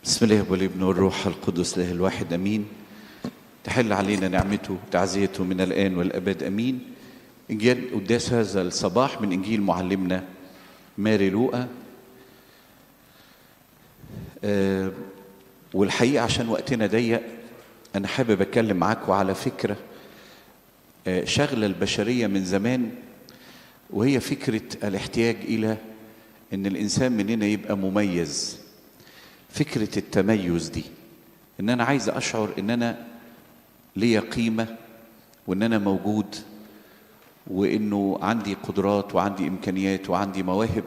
بسم الله والابن والروح القدس له الواحد امين تحل علينا نعمته تعزيته من الان والابد امين انجيل قداس هذا الصباح من انجيل معلمنا ماري لوقا آه والحقيقه عشان وقتنا ضيق انا حابب اتكلم معاكم على فكره آه شغله البشريه من زمان وهي فكره الاحتياج الى ان الانسان مننا يبقى مميز فكره التميز دي ان انا عايز اشعر ان انا ليا قيمه وان انا موجود وانه عندي قدرات وعندي امكانيات وعندي مواهب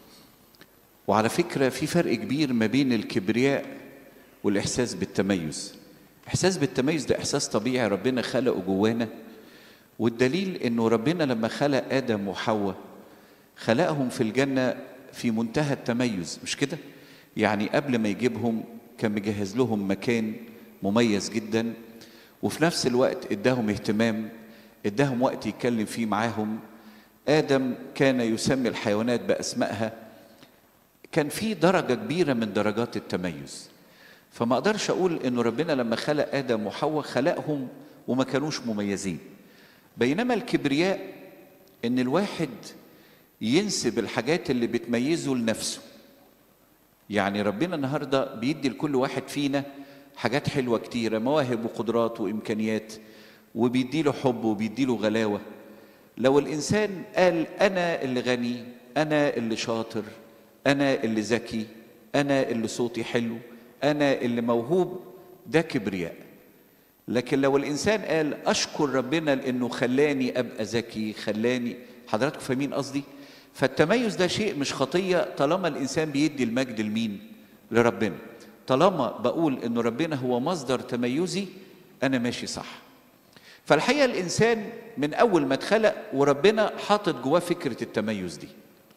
وعلى فكره في فرق كبير ما بين الكبرياء والاحساس بالتميز احساس بالتميز ده احساس طبيعي ربنا خلقه جوانا والدليل انه ربنا لما خلق ادم وحواء خلقهم في الجنه في منتهى التميز مش كده يعني قبل ما يجيبهم كان مجهز لهم مكان مميز جدا وفي نفس الوقت اداهم اهتمام اداهم وقت يتكلم فيه معاهم ادم كان يسمي الحيوانات باسمائها كان في درجه كبيره من درجات التميز فما اقدرش اقول انه ربنا لما خلق ادم وحواء خلقهم وما كانوش مميزين بينما الكبرياء ان الواحد ينسب الحاجات اللي بتميزه لنفسه يعني ربنا النهارده بيدي لكل واحد فينا حاجات حلوه كتيره مواهب وقدرات وامكانيات وبيدي له حب وبيدي له غلاوه لو الانسان قال انا اللي غني انا اللي شاطر انا اللي ذكي انا اللي صوتي حلو انا اللي موهوب ده كبرياء لكن لو الانسان قال اشكر ربنا لانه خلاني ابقى ذكي خلاني حضراتكم فاهمين قصدي فالتميز ده شيء مش خطيه طالما الانسان بيدي المجد لمين لربنا طالما بقول انه ربنا هو مصدر تميزي انا ماشي صح فالحقيقه الانسان من اول ما اتخلق وربنا حاطط جواه فكره التميز دي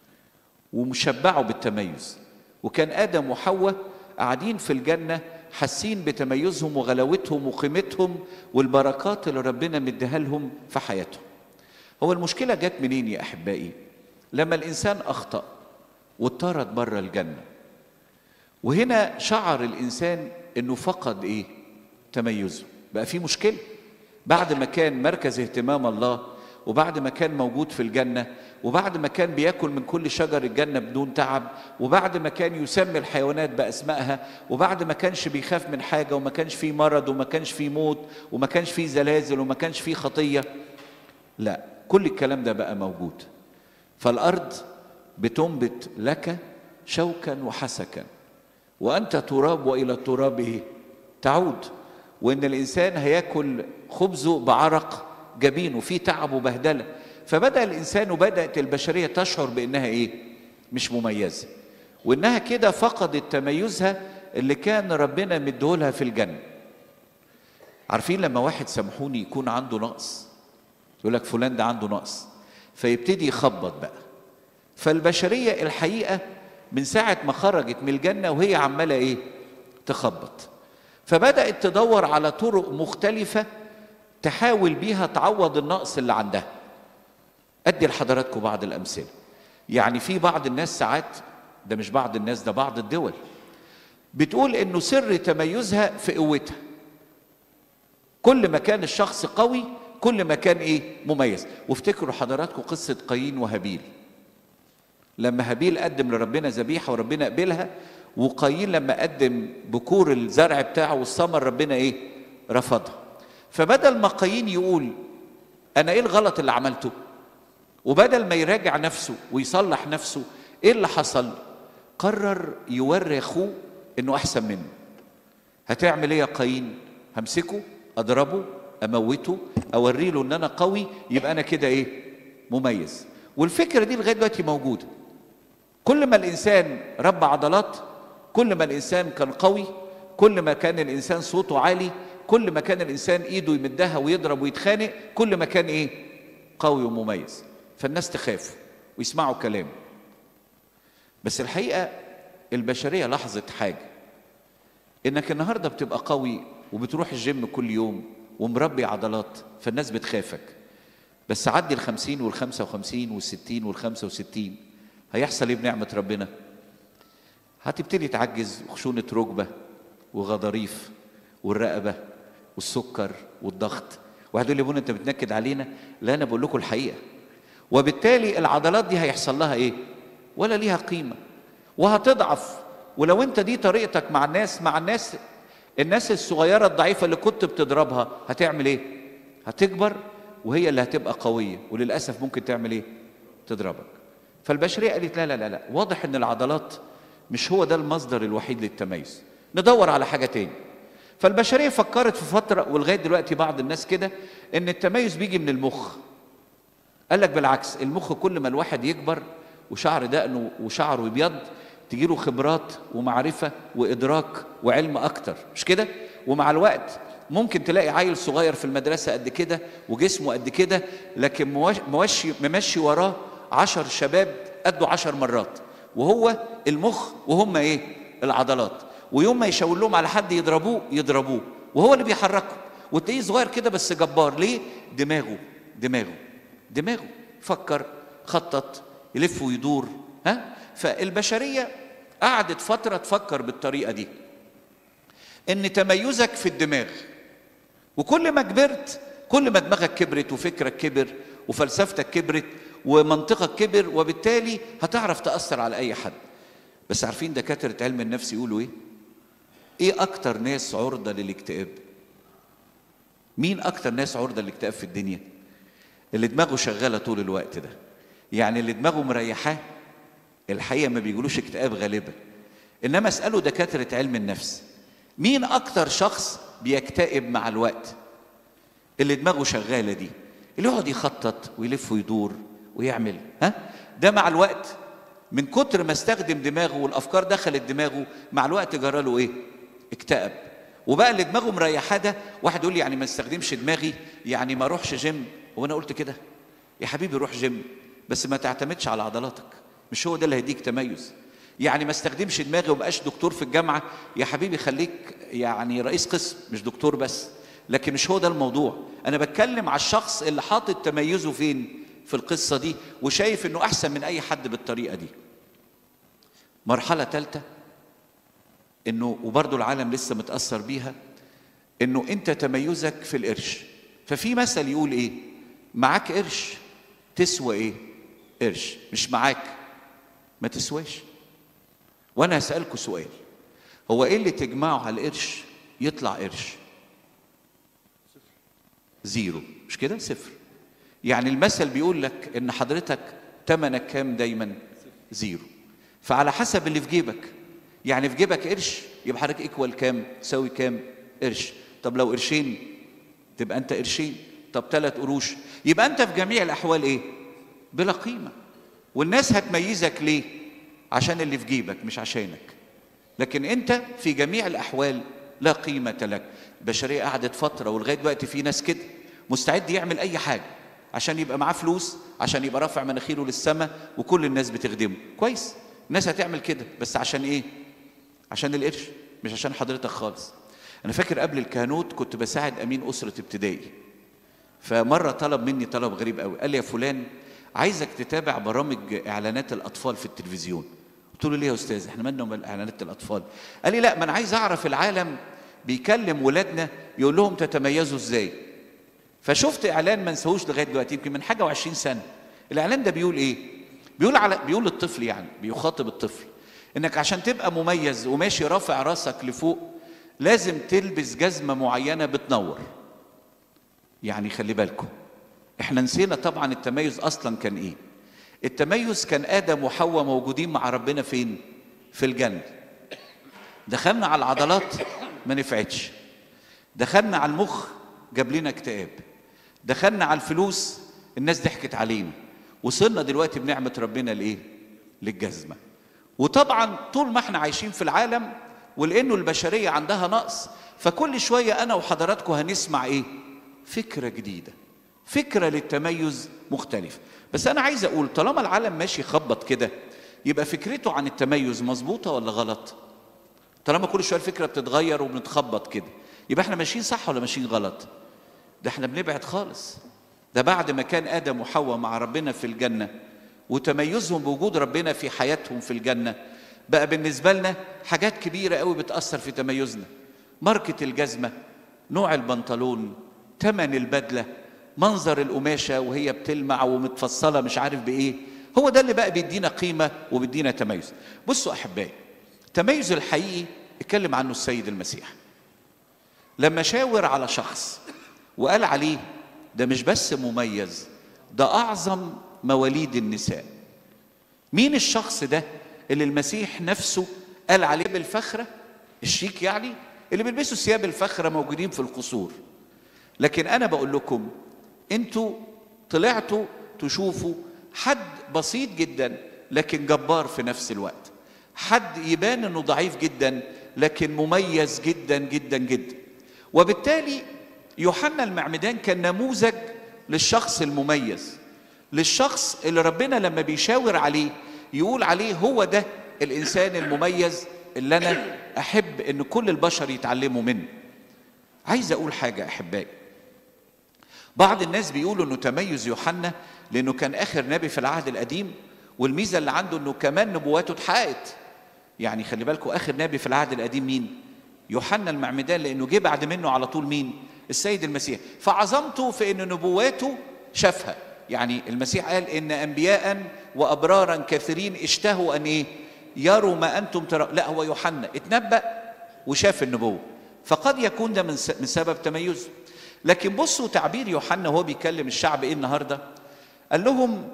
ومشبعه بالتميز وكان ادم وحواء قاعدين في الجنه حاسين بتميزهم وغلاوتهم وقيمتهم والبركات اللي ربنا مديها لهم في حياتهم هو المشكله جت منين يا احبائي لما الانسان اخطا واتطرد بره الجنه وهنا شعر الانسان انه فقد ايه تميزه بقى في مشكله بعد ما كان مركز اهتمام الله وبعد ما كان موجود في الجنه وبعد ما كان بياكل من كل شجر الجنه بدون تعب وبعد ما كان يسمي الحيوانات باسمائها وبعد ما كانش بيخاف من حاجه وما كانش فيه مرض وما كانش فيه موت وما كانش فيه زلازل وما كانش فيه خطيه لا كل الكلام ده بقى موجود فالارض بتنبت لك شوكا وحسكا وانت تراب والى التراب ايه تعود وان الانسان هياكل خبزه بعرق جبينه في تعب وبهدله فبدا الانسان وبدات البشريه تشعر بانها ايه مش مميزه وانها كده فقدت تميزها اللي كان ربنا مديهولها في الجنه عارفين لما واحد سامحوني يكون عنده نقص يقول لك فلان ده عنده نقص فيبتدي يخبط بقى فالبشريه الحقيقه من ساعه ما خرجت من الجنه وهي عماله ايه تخبط فبدات تدور على طرق مختلفه تحاول بيها تعوض النقص اللي عندها ادي لحضراتكم بعض الامثله يعني في بعض الناس ساعات ده مش بعض الناس ده بعض الدول بتقول انه سر تميزها في قوتها كل ما كان الشخص قوي كل ما كان ايه مميز وافتكروا حضراتكم قصه قايين وهابيل لما هابيل قدم لربنا ذبيحه وربنا قبلها وقايين لما قدم بكور الزرع بتاعه والثمر ربنا ايه رفضها فبدل ما قايين يقول انا ايه الغلط اللي عملته وبدل ما يراجع نفسه ويصلح نفسه ايه اللي حصل قرر يوري اخوه انه احسن منه هتعمل ايه يا قايين همسكه اضربه اموته اوري له ان انا قوي يبقى انا كده ايه مميز والفكره دي لغايه دلوقتي موجوده كل ما الانسان ربى عضلات كل ما الانسان كان قوي كل ما كان الانسان صوته عالي كل ما كان الانسان ايده يمدها ويضرب ويتخانق كل ما كان ايه قوي ومميز فالناس تخاف ويسمعوا كلامه بس الحقيقه البشريه لاحظت حاجه انك النهارده بتبقى قوي وبتروح الجيم كل يوم ومربي عضلات فالناس بتخافك بس عدي الخمسين والخمسة وخمسين والستين والخمسة وستين هيحصل ايه بنعمة ربنا هتبتدي تعجز وخشونة ركبة وغضاريف والرقبه والسكر والضغط واحد يقول لي ابونا انت بتنكد علينا لا انا بقول لكم الحقيقه وبالتالي العضلات دي هيحصل لها ايه ولا ليها قيمه وهتضعف ولو انت دي طريقتك مع الناس مع الناس الناس الصغيره الضعيفه اللي كنت بتضربها هتعمل ايه هتكبر وهي اللي هتبقى قويه وللاسف ممكن تعمل ايه تضربك فالبشريه قالت لا لا لا لا واضح ان العضلات مش هو ده المصدر الوحيد للتميز ندور على حاجه تاني فالبشريه فكرت في فتره ولغايه دلوقتي بعض الناس كده ان التميز بيجي من المخ قال لك بالعكس المخ كل ما الواحد يكبر وشعر دقنه وشعره يبيض تجيله خبرات ومعرفة وإدراك وعلم أكتر مش كده؟ ومع الوقت ممكن تلاقي عيل صغير في المدرسة قد كده وجسمه قد كده لكن موشي ممشي وراه عشر شباب قده عشر مرات وهو المخ وهم ايه؟ العضلات ويوم ما يشاور لهم على حد يضربوه يضربوه وهو اللي بيحركه وتلاقيه صغير كده بس جبار ليه؟ دماغه دماغه دماغه فكر خطط يلف ويدور ها فالبشريه قعدت فتره تفكر بالطريقه دي ان تميزك في الدماغ وكل ما كبرت كل ما دماغك كبرت وفكرك كبر وفلسفتك كبرت ومنطقك كبر وبالتالي هتعرف تاثر على اي حد بس عارفين دكاتره علم النفس يقولوا ايه ايه اكتر ناس عرضه للاكتئاب مين اكتر ناس عرضه للاكتئاب في الدنيا اللي دماغه شغاله طول الوقت ده يعني اللي دماغه مريحاه الحقيقه ما بيجيلوش اكتئاب غالبا انما اسالوا دكاتره علم النفس مين اكتر شخص بيكتئب مع الوقت اللي دماغه شغاله دي اللي يقعد يخطط ويلف ويدور ويعمل ها ده مع الوقت من كتر ما استخدم دماغه والافكار دخلت دماغه مع الوقت جرى له ايه اكتئب وبقى اللي دماغه مريحاه ده واحد يقول لي يعني ما استخدمش دماغي يعني ما اروحش جيم وانا قلت كده يا حبيبي روح جيم بس ما تعتمدش على عضلاتك مش هو ده اللي هيديك تميز يعني ما استخدمش دماغي ومبقاش دكتور في الجامعه يا حبيبي خليك يعني رئيس قسم مش دكتور بس لكن مش هو ده الموضوع انا بتكلم على الشخص اللي حاطط تميزه فين في القصه دي وشايف انه احسن من اي حد بالطريقه دي مرحله ثالثه انه وبرضه العالم لسه متاثر بيها انه انت تميزك في القرش ففي مثل يقول ايه معاك قرش تسوى ايه قرش مش معاك ما تسواش وانا هسالكوا سؤال هو ايه اللي تجمعه على القرش يطلع قرش زيرو مش كده صفر يعني المثل بيقول لك ان حضرتك تمنك كام دايما زيرو فعلى حسب اللي في جيبك يعني في جيبك قرش يبقى حضرتك ايكوال كام تساوي كام قرش طب لو قرشين تبقى انت قرشين طب ثلاث قروش يبقى انت في جميع الاحوال ايه بلا قيمه والناس هتميزك ليه عشان اللي في جيبك مش عشانك لكن انت في جميع الاحوال لا قيمه لك البشريه قعدت فتره ولغايه دلوقتي في ناس كده مستعد يعمل اي حاجه عشان يبقى معاه فلوس عشان يبقى رافع مناخيره للسماء وكل الناس بتخدمه كويس الناس هتعمل كده بس عشان ايه عشان القرش مش عشان حضرتك خالص انا فاكر قبل الكهنوت كنت بساعد امين اسره ابتدائي فمره طلب مني طلب غريب قوي قال لي يا فلان عايزك تتابع برامج اعلانات الاطفال في التلفزيون قلت له ليه يا استاذ احنا مالنا ومال اعلانات الاطفال قال لي لا ما انا عايز اعرف العالم بيكلم ولادنا يقول لهم تتميزوا ازاي فشفت اعلان ما انساهوش لغايه دلوقتي يمكن من حاجه و20 سنه الاعلان ده بيقول ايه بيقول على بيقول للطفل يعني بيخاطب الطفل انك عشان تبقى مميز وماشي رافع راسك لفوق لازم تلبس جزمه معينه بتنور يعني خلي بالكم احنا نسينا طبعا التميز اصلا كان ايه التميز كان ادم وحواء موجودين مع ربنا فين في الجنه دخلنا على العضلات ما نفعتش دخلنا على المخ جاب لنا اكتئاب دخلنا على الفلوس الناس ضحكت علينا وصلنا دلوقتي بنعمه ربنا لايه للجزمه وطبعا طول ما احنا عايشين في العالم ولانه البشريه عندها نقص فكل شويه انا وحضراتكم هنسمع ايه فكره جديده فكره للتميز مختلف بس انا عايز اقول طالما العالم ماشي يخبط كده يبقى فكرته عن التميز مظبوطه ولا غلط طالما كل شويه الفكره بتتغير وبنتخبط كده يبقى احنا ماشيين صح ولا ماشيين غلط ده احنا بنبعد خالص ده بعد ما كان ادم وحواء مع ربنا في الجنه وتميزهم بوجود ربنا في حياتهم في الجنه بقى بالنسبة لنا حاجات كبيرة قوي بتأثر في تميزنا ماركة الجزمة نوع البنطلون تمن البدلة منظر القماشة وهي بتلمع ومتفصلة مش عارف بإيه هو ده اللي بقى بيدينا قيمة وبيدينا تميز بصوا أحبائي التميز الحقيقي اتكلم عنه السيد المسيح لما شاور على شخص وقال عليه ده مش بس مميز ده أعظم مواليد النساء مين الشخص ده اللي المسيح نفسه قال عليه بالفخرة الشيك يعني اللي بيلبسوا ثياب الفخرة موجودين في القصور لكن أنا بقول لكم أنتوا طلعتوا تشوفوا حد بسيط جدا لكن جبار في نفس الوقت حد يبان انه ضعيف جدا لكن مميز جدا جدا جدا وبالتالي يوحنا المعمدان كان نموذج للشخص المميز للشخص اللي ربنا لما بيشاور عليه يقول عليه هو ده الانسان المميز اللي انا احب ان كل البشر يتعلموا منه عايز اقول حاجه احبائي بعض الناس بيقولوا انه تميز يوحنا لانه كان اخر نبي في العهد القديم والميزه اللي عنده انه كمان نبواته اتحققت يعني خلي بالكم اخر نبي في العهد القديم مين يوحنا المعمدان لانه جه بعد منه على طول مين السيد المسيح فعظمته في ان نبواته شافها يعني المسيح قال ان انبياء وابرارا كثيرين اشتهوا ان ايه يروا ما انتم ترى لا هو يوحنا اتنبأ وشاف النبوه فقد يكون ده من من سبب تميزه لكن بصوا تعبير يوحنا وهو بيكلم الشعب ايه النهارده قال لهم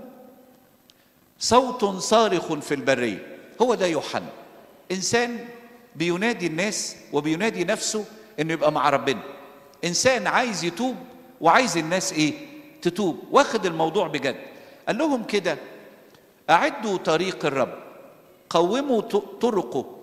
صوت صارخ في البريه هو ده يوحنا انسان بينادي الناس وبينادي نفسه انه يبقى مع ربنا انسان عايز يتوب وعايز الناس ايه تتوب واخد الموضوع بجد قال لهم كده اعدوا طريق الرب قوموا طرقه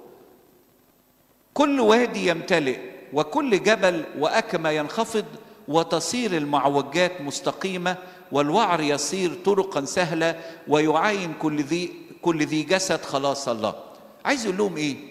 كل وادي يمتلئ وكل جبل واكمه ينخفض وتصير المعوجات مستقيمه والوعر يصير طرقا سهله ويعاين كل ذي كل ذي جسد خلاص الله عايز يقول لهم ايه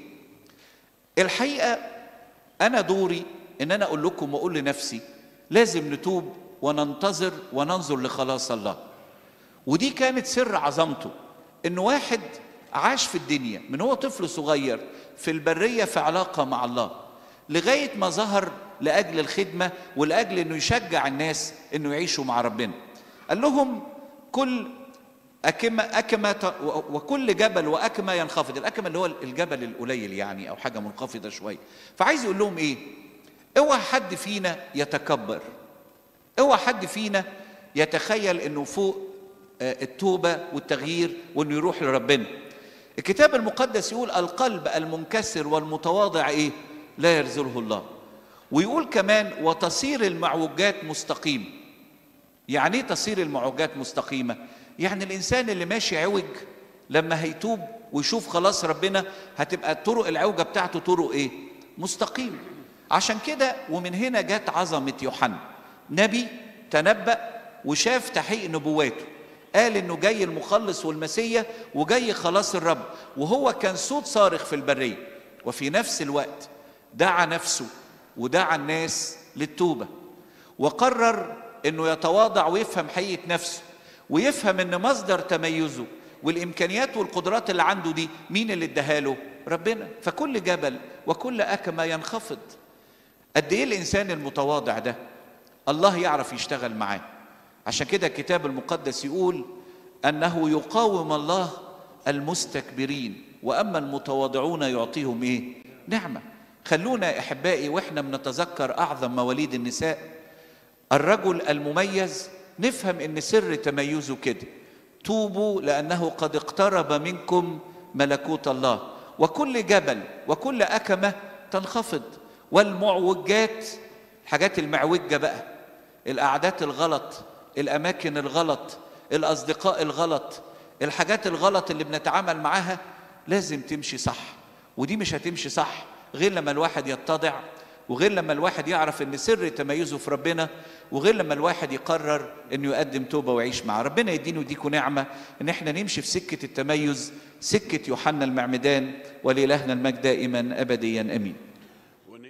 الحقيقه انا دوري ان انا اقول لكم واقول لنفسي لازم نتوب وننتظر وننظر لخلاص الله ودي كانت سر عظمته ان واحد عاش في الدنيا من هو طفل صغير في البريه في علاقه مع الله لغايه ما ظهر لاجل الخدمه ولاجل انه يشجع الناس انه يعيشوا مع ربنا قال لهم كل أكمة أكمة وكل جبل وأكمة ينخفض الأكمة اللي هو الجبل القليل يعني أو حاجة منخفضة شوية فعايز يقول لهم إيه اوعى حد فينا يتكبر اوعى حد فينا يتخيل انه فوق التوبه والتغيير وانه يروح لربنا الكتاب المقدس يقول القلب المنكسر والمتواضع ايه لا يرزله الله ويقول كمان وتصير المعوجات مستقيم يعني ايه تصير المعوجات مستقيمه يعني الانسان اللي ماشي عوج لما هيتوب ويشوف خلاص ربنا هتبقى الطرق العوجه بتاعته طرق ايه مستقيم عشان كده ومن هنا جت عظمه يوحنا نبي تنبأ وشاف تحقيق نبواته قال انه جاي المخلص والمسيا وجاي خلاص الرب وهو كان صوت صارخ في البريه وفي نفس الوقت دعا نفسه ودعا الناس للتوبه وقرر انه يتواضع ويفهم حقيقه نفسه ويفهم ان مصدر تميزه والامكانيات والقدرات اللي عنده دي مين اللي اداها له ربنا فكل جبل وكل اكمه ينخفض قد ايه الانسان المتواضع ده الله يعرف يشتغل معاه عشان كده الكتاب المقدس يقول انه يقاوم الله المستكبرين واما المتواضعون يعطيهم ايه نعمه خلونا احبائي واحنا بنتذكر اعظم مواليد النساء الرجل المميز نفهم ان سر تميزه كده توبوا لانه قد اقترب منكم ملكوت الله وكل جبل وكل اكمه تنخفض والمعوجات الحاجات المعوجه بقى القعدات الغلط الاماكن الغلط الاصدقاء الغلط الحاجات الغلط اللي بنتعامل معاها لازم تمشي صح ودي مش هتمشي صح غير لما الواحد يتضع وغير لما الواحد يعرف ان سر تميزه في ربنا وغير لما الواحد يقرر انه يقدم توبه ويعيش معاه ربنا يديني ويديكم نعمه ان احنا نمشي في سكه التميز سكه يوحنا المعمدان ولالهنا المجد دائما ابديا امين